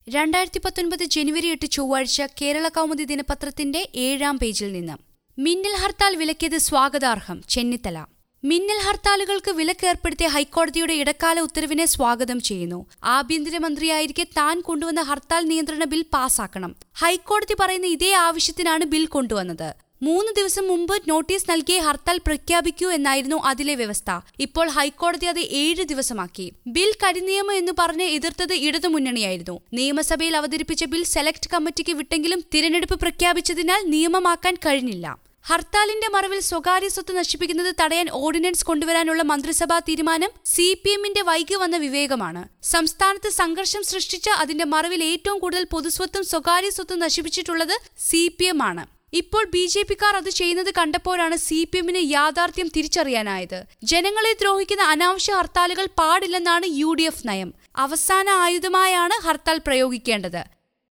രണ്ടായിരത്തി പത്തൊൻപത് ജനുവരി എട്ട് ചൊവ്വാഴ്ച കേരള കൗമുദി ദിനപത്രത്തിന്റെ ഏഴാം പേജിൽ നിന്ന് മിന്നൽ ഹർത്താൽ വിലക്കിയത് സ്വാഗതാർഹം ചെന്നിത്തല മിന്നൽ ഹർത്താലുകൾക്ക് വിലക്കേർപ്പെടുത്തിയ ഹൈക്കോടതിയുടെ ഇടക്കാല ഉത്തരവിനെ സ്വാഗതം ചെയ്യുന്നു ആഭ്യന്തരമന്ത്രിയായിരിക്കെ താൻ കൊണ്ടുവന്ന ഹർത്താൽ നിയന്ത്രണ ബിൽ പാസാക്കണം ഹൈക്കോടതി പറയുന്ന ഇതേ ആവശ്യത്തിനാണ് ബിൽ കൊണ്ടുവന്നത് മൂന്ന് ദിവസം മുമ്പ് നോട്ടീസ് നൽകിയ ഹർത്താൽ പ്രഖ്യാപിക്കൂ എന്നായിരുന്നു അതിലെ വ്യവസ്ഥ ഇപ്പോൾ ഹൈക്കോടതി അത് ഏഴ് ദിവസമാക്കി ബിൽ കരിനിയമം എന്ന് പറഞ്ഞ് എതിർത്തത് ഇടതുമുന്നണിയായിരുന്നു നിയമസഭയിൽ അവതരിപ്പിച്ച ബിൽ സെലക്ട് കമ്മിറ്റിക്ക് വിട്ടെങ്കിലും തിരഞ്ഞെടുപ്പ് പ്രഖ്യാപിച്ചതിനാൽ നിയമമാക്കാൻ കഴിഞ്ഞില്ല ഹർത്താലിന്റെ മറവിൽ സ്വകാര്യ സ്വത്ത് നശിപ്പിക്കുന്നത് തടയാൻ ഓർഡിനൻസ് കൊണ്ടുവരാനുള്ള മന്ത്രിസഭാ തീരുമാനം സി പി എമ്മിന്റെ വൈകി വന്ന വിവേകമാണ് സംസ്ഥാനത്ത് സംഘർഷം സൃഷ്ടിച്ച അതിന്റെ മറവിൽ ഏറ്റവും കൂടുതൽ പൊതുസ്വത്തും സ്വകാര്യ സ്വത്തും നശിപ്പിച്ചിട്ടുള്ളത് സി പി എം ആണ് ഇപ്പോൾ ബി ജെ പിക്കാർ അത് ചെയ്യുന്നത് കണ്ടപ്പോഴാണ് സി പി എമ്മിന് യാഥാർത്ഥ്യം തിരിച്ചറിയാനായത് ജനങ്ങളെ ദ്രോഹിക്കുന്ന അനാവശ്യ ഹർത്താലുകൾ പാടില്ലെന്നാണ് യു ഡി എഫ് നയം അവസാന ആയുധമായാണ് ഹർത്താൽ പ്രയോഗിക്കേണ്ടത്